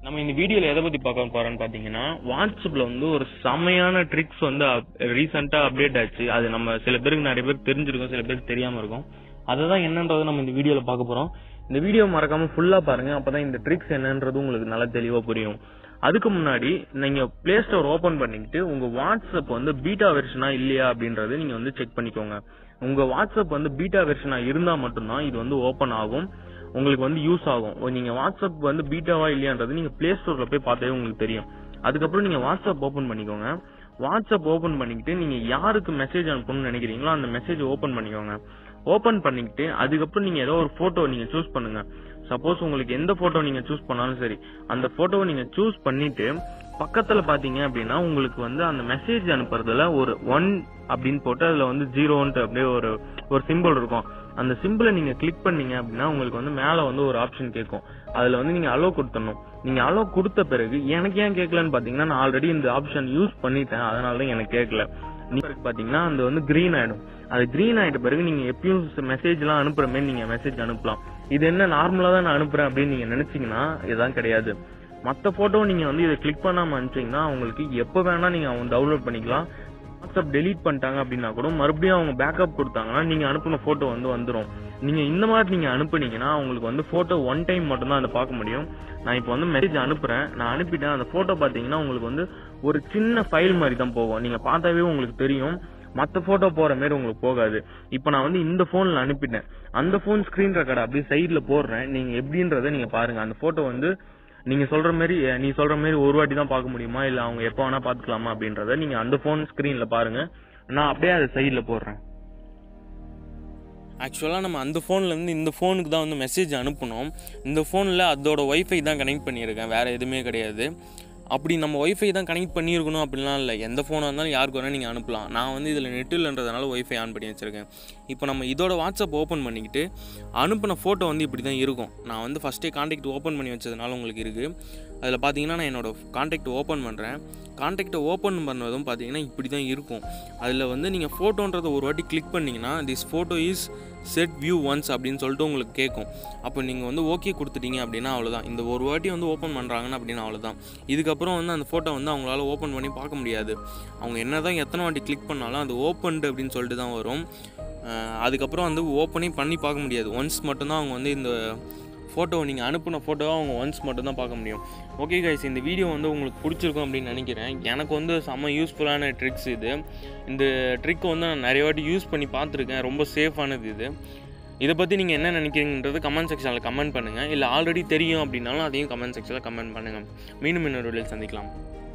நம்ம இந்த வீடியோல எதை பத்தி பார்க்க போறோம்னு பாத்தீங்கன்னா வாட்ஸ்அப்ல வந்து ஒரு செமையான ட்ரிக்ஸ் வந்து ரீசெண்டா அப்டேட் ஆச்சு அது நம்ம சில பேருக்கு நிறைய பேருக்கு தெரிஞ்சிருக்கும் சில பேருக்கு தெரியாம இருக்கும் அதுதான் என்னன்றதை நம்ம இந்த வீடியோல பார்க்க போறோம் இந்த வீடியோ மறக்காம ஃபுல்லா பாருங்க அப்பதான் இந்த ட்ரிக்ஸ் என்னன்றது உங்களுக்கு நல்லா தெளிவா புரியும் அதுக்கு முன்னாடி நீங்க பிளே ஸ்டோர் ஓபன் பண்ணிக்கிட்டு உங்க வாட்ஸ்அப் வந்து பீட்டா வெர்ஷனா இல்லையா அப்படின்றத நீங்க வந்து செக் பண்ணிக்கோங்க உங்க வாட்ஸ்அப் வந்து பீட்டா வெர்ஷனா இருந்தா மட்டும்தான் இது வந்து ஓபன் ஆகும் உங்களுக்கு வந்து யூஸ் ஆகும் நீங்க வாட்ஸ்அப் வந்து பீட்டாவா இல்லையான்றது நீங்க பிளே ஸ்டோர்ல போய் பார்த்தாவே உங்களுக்கு தெரியும் அதுக்கப்புறம் நீங்க வாட்ஸ்அப் ஓபன் பண்ணிக்கோங்க வாட்ஸ்அப் ஓபன் பண்ணிக்கிட்டு நீங்க யாருக்கு மெசேஜ் அனுப்பணும்னு நினைக்கிறீங்களோ அந்த மெசேஜ் ஓபன் பண்ணிக்கோங்க ஓபன் பண்ணிக்கிட்டு அதுக்கப்புறம் நீங்க ஏதோ ஒரு போட்டோ நீங்க சூஸ் பண்ணுங்க சப்போஸ் உங்களுக்கு எந்த போட்டோ நீங்க சூஸ் பண்ணாலும் சரி அந்த போட்டோவை நீங்க சூஸ் பண்ணிட்டு பக்கத்துல பாத்தீங்க அப்படின்னா உங்களுக்கு வந்து அந்த மெசேஜ் அனுப்புறதுல ஒரு ஒன் அப்படின்னு போட்டு அதுல வந்து ஜீரோன்ட்டு அப்படியே ஒரு ஒரு சிம்பிள் இருக்கும் அந்த சிம்பிளை நீங்க கிளிக் பண்ணீங்க அப்படின்னா உங்களுக்கு வந்து மேல வந்து ஒரு ஆப்ஷன் கேட்கும் அதுல வந்து நீங்க அலோ கொடுத்தணும் நீங்க அலோ கொடுத்த பிறகு எனக்கு ஏன் கேட்கலன்னு பாத்தீங்கன்னா நான் ஆல்ரெடி இந்த ஆப்ஷன் யூஸ் பண்ணிட்டேன் அதனால தான் எனக்கு கேட்கல நீங்க பாத்தீங்கன்னா அது வந்து கிரீன் ஆயிடும் அது கிரீன் ஆயிட்ட பிறகு நீங்க எப்பயும் மெசேஜ் எல்லாம் அனுப்புற மாதிரி நீங்க மெசேஜ் அனுப்பலாம் இது என்ன நார்மலா தான் நான் அனுப்புறேன் அப்படின்னு நீங்க நினைச்சீங்கன்னா இதான் கிடையாது மத்த போட்டோ நீங்க வந்து இதை கிளிக் பண்ணாம அனுப்பிச்சீங்கன்னா உங்களுக்கு எப்ப வேணா நீங்க அவங்க டவுன்லோட் பண்ணிக்கலாம் வாட்ஸ்அப் டெலீட் பண்ணிட்டாங்க அப்படின்னா கூட மறுபடியும் அவங்க பேக்கப் கொடுத்தாங்கன்னா நீங்க அனுப்பின போட்டோ வந்து வந்துரும் நீங்க இந்த மாதிரி நீங்க அனுப்புனீங்கன்னா உங்களுக்கு வந்து போட்டோ ஒன் டைம் மட்டும் தான் அதை பார்க்க முடியும் நான் இப்போ வந்து மெசேஜ் அனுப்புறேன் நான் அனுப்பிட்டேன் அந்த போட்டோ பாத்தீங்கன்னா உங்களுக்கு வந்து ஒரு சின்ன ஃபைல் மாதிரி தான் போகும் நீங்க பார்த்தாவே உங்களுக்கு தெரியும் மத்த போட்டோ போற மாதிரி உங்களுக்கு போகாது இப்போ நான் வந்து இந்த போன்ல அனுப்பிட்டேன் அந்த போன் ஸ்கிரீன் ரெக்கார்ட் அப்படியே சைடுல போடுறேன் நீங்க எப்படின்றத நீங்க பாருங்க அந்த போட்டோ வந்து நீங்க சொல்ற மாதிரி அஹ், நீ சொல்ற மாதிரி ஒரு வாட்டி தான் பார்க்க முடியுமா இல்ல அவங்க எப்ப வேணா பாத்துக்கலாமா அப்படின்றத நீங்க அந்த போன் ஸ்கிரீன்ல பாருங்க நான் அப்படியே அதை சைடுல போடுறேன் ஆக்சுவலாக நம்ம அந்த ஃபோன்லேருந்து இந்த ஃபோனுக்கு தான் வந்து மெசேஜ் அனுப்பணும் இந்த ஃபோனில் அதோட ஒய்ஃபை தான் கனெக்ட் பண்ணியிருக்கேன் வேறு எதுவுமே கிடையாது அப்படி நம்ம ஒய்ஃபை தான் கனெக்ட் பண்ணியிருக்கணும் அப்படிலாம் இல்லை எந்த ஃபோனாக இருந்தாலும் யாருக்கு வேணால் நீங்கள் அனுப்பலாம் நான் வந்து இதில் நெட் இல்லைன்றதுனால ஒய்ஃபை ஆன் பண்ணி வச்சுருக்கேன் இப்போ நம்ம இதோட வாட்ஸ்அப் ஓப்பன் பண்ணிக்கிட்டு அனுப்பின ஃபோட்டோ வந்து இப்படி தான் இருக்கும் நான் வந்து ஃபஸ்ட்டே காண்டாக்ட் ஓப்பன் பண்ணி வச்சதுனால உங்களுக்கு இருக்குது அதில் பார்த்தீங்கன்னா நான் என்னோடய காண்டாக்ட் ஓப்பன் பண்ணுறேன் காண்டாக்டை ஓப்பன் பண்ணதும் பார்த்தீங்கன்னா இப்படி தான் இருக்கும் அதில் வந்து நீங்கள் ஃபோட்டோன்றதை ஒரு வாட்டி கிளிக் பண்ணிங்கன்னா this photo is set view once அப்படின்னு சொல்லிட்டு உங்களுக்கு கேட்கும் அப்போ நீங்கள் வந்து ஓகே கொடுத்துட்டீங்க அப்படின்னா அவ்வளோதான் இந்த ஒரு வாட்டி வந்து ஓப்பன் பண்ணுறாங்கன்னு அப்படின்னா அவ்வளோதான் இதுக்கப்புறம் வந்து அந்த ஃபோட்டோ வந்து அவங்களால ஓப்பன் பண்ணி பார்க்க முடியாது அவங்க என்ன தான் எத்தனை வாட்டி கிளிக் பண்ணாலும் அது ஓப்பன்டு அப்படின்னு சொல்லிட்டு தான் வரும் அஹ் அதுக்கப்புறம் வந்து ஓப்பனே பண்ணி பார்க்க முடியாது ஒன்ஸ் மட்டும்தான் அவங்க வந்து இந்த ஃபோட்டோ நீங்கள் அனுப்பின ஃபோட்டோவை அவங்க ஒன்ஸ் மட்டும்தான் பார்க்க முடியும் ஓகே கைஸ் இந்த வீடியோ வந்து உங்களுக்கு பிடிச்சிருக்கும் அப்படின்னு நினைக்கிறேன் எனக்கு வந்து செம்ம யூஸ்ஃபுல்லான ட்ரிக்ஸ் இது இந்த ட்ரிக் வந்து நான் நிறைய வாட்டி யூஸ் பண்ணி பார்த்துருக்கேன் ரொம்ப சேஃபானது இது இதை பற்றி நீங்கள் என்ன நினைக்கிறீங்கன்றது கமெண்ட் செக்ஷனில் கமெண்ட் பண்ணுங்கள் இல்லை ஆல்ரெடி தெரியும் அப்படின்னாலும் அதையும் கமெண்ட் செக்ஷனில் கமெண்ட் பண்ணுங்கள் மீண்டும் இன்னொரு வீடியோவில் சந்திக்கலாம்